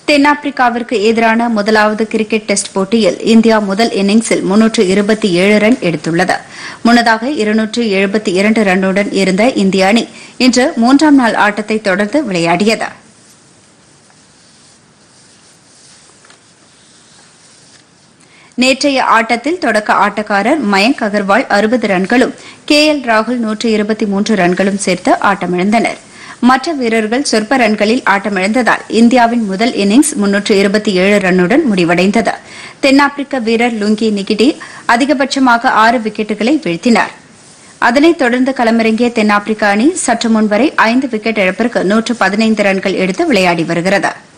தென்னாப்பிரிக்காவிற்கு எதிரான முதலாவது cricket test போட்டியில் இந்தியா முதல் இன்னிங்ஸில் முன்னூற்று இருபத்தி ஏழு ரன் எடுத்துள்ளது முன்னதாக இருநூற்று எழுபத்தி இரண்டு ரன்னுடன் இருந்த இந்திய அணி இன்று மூன்றாம் நாள் ஆட்டத்தை தொடர்ந்து விளையாடியது நேற்றைய ஆட்டத்தில் தொடக்க ஆட்டக்காரர் மயங்க் அகர்வால் அறுபது ரன்களும் கே எல் ராகுல் நூற்று இருபத்தி மூன்று ரன்களும் சேர்த்து ஆட்டமிழந்தனர் மற்ற வீரர்கள் சொற்ப ரன்களில் ஆட்டமிழந்ததால் இந்தியாவின் முதல் இன்னிங்ஸ் முன்னூற்று இருபத்தி ஏழு ரன்னுடன் முடிவடைந்தது தென்னாப்பிரிக்க வீரர் லுங்கி நிகிடி அதிகபட்சமாக ஆறு விக்கெட்டுகளை வீழ்த்தினார் அதனைத் தொடர்ந்து களமிறங்கிய தென்னாப்பிரிக்க அணி சற்று முன்வரை ஐந்து விக்கெட் இழப்பிற்கு நூற்று பதினைந்து ரன்கள் எடுத்து விளையாடி வருகிறது